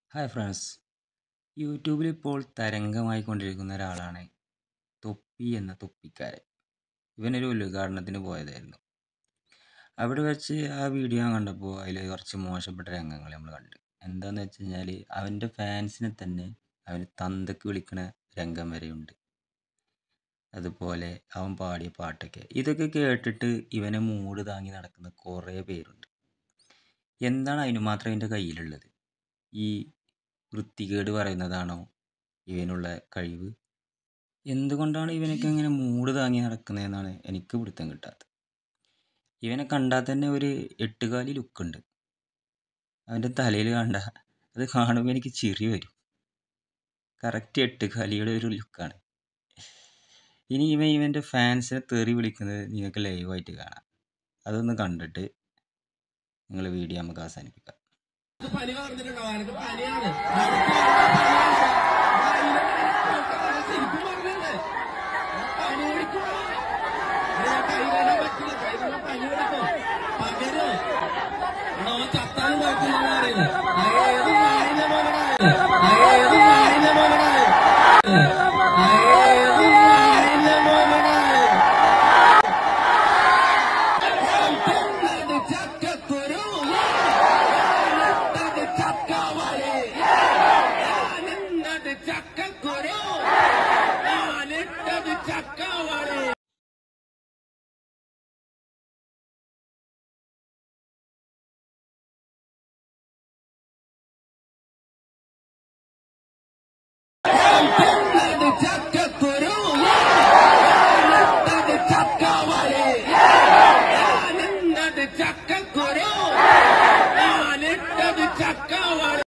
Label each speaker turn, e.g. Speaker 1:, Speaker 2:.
Speaker 1: hi friends യൂട്യൂബിൽ ഇപ്പോൾ തരംഗമായിക്കൊണ്ടിരിക്കുന്ന ഒരാളാണ് തൊപ്പി എന്ന തൊപ്പിക്കാരൻ ഇവനൊരു ഉദ്ഘാടനത്തിന് പോയതായിരുന്നു അവിടെ വെച്ച് ആ വീഡിയോ ഞാൻ കണ്ടപ്പോൾ അതിൽ കുറച്ച് മോശപ്പെട്ട രംഗങ്ങൾ നമ്മൾ കണ്ടു എന്താണെന്ന് വെച്ച് കഴിഞ്ഞാൽ അവൻ്റെ ഫാൻസിനെ തന്നെ അവന് തന്തക്ക് വിളിക്കണ രംഗം വരെയുണ്ട് അതുപോലെ അവൻ പാടിയ പാട്ടൊക്കെ ഇതൊക്കെ കേട്ടിട്ട് ഇവനെ മൂട് താങ്ങി നടക്കുന്ന കുറേ പേരുണ്ട് എന്താണ് അതിന് മാത്രം എൻ്റെ കയ്യിലുള്ളത് ഈ വൃത്തികേട് പറയുന്നതാണോ ഇവനുള്ള കഴിവ് എന്തുകൊണ്ടാണ് ഇവനൊക്കെ ഇങ്ങനെ മൂട് താങ്ങി നടക്കുന്നതെന്നാണ് എനിക്ക് പിടുത്തം കിട്ടാത്തത് ഇവനെ കണ്ടാൽ തന്നെ ഒരു എട്ടുകാലി ലുക്കുണ്ട് അവൻ്റെ തലയിൽ കണ്ട അത് കാണുമ്പോൾ എനിക്ക് ചിരി വരും കറക്റ്റ് എട്ടുകാലിയുടെ ഒരു ലുക്കാണ് ഇനി ഇവൻ ഇവൻ്റെ ഫാൻസിനെ തെറി വിളിക്കുന്നത് നിങ്ങൾക്ക് ലൈവായിട്ട് കാണാം അതൊന്ന് കണ്ടിട്ട് നിങ്ങൾ വീഡിയോ നമുക്ക് അവസാനിപ്പിക്കാം
Speaker 2: പനി പറഞ്ഞിട്ടുണ്ടോ എനിക്ക് പനിയാണ് ശരിക്കും പറഞ്ഞിട്ടുണ്ട് പനി പിടിക്കും കൈ കണ്ടാൻ പറ്റില്ല കൈ കണ്ടാൽ പനി പിടിക്കും പകരോ എടാ, അവൻ ചത്താനും കുഴപ്പമില്ലെന്ന് പറയുന്നത് ഏത് നാടിന്റെ മോനാണ്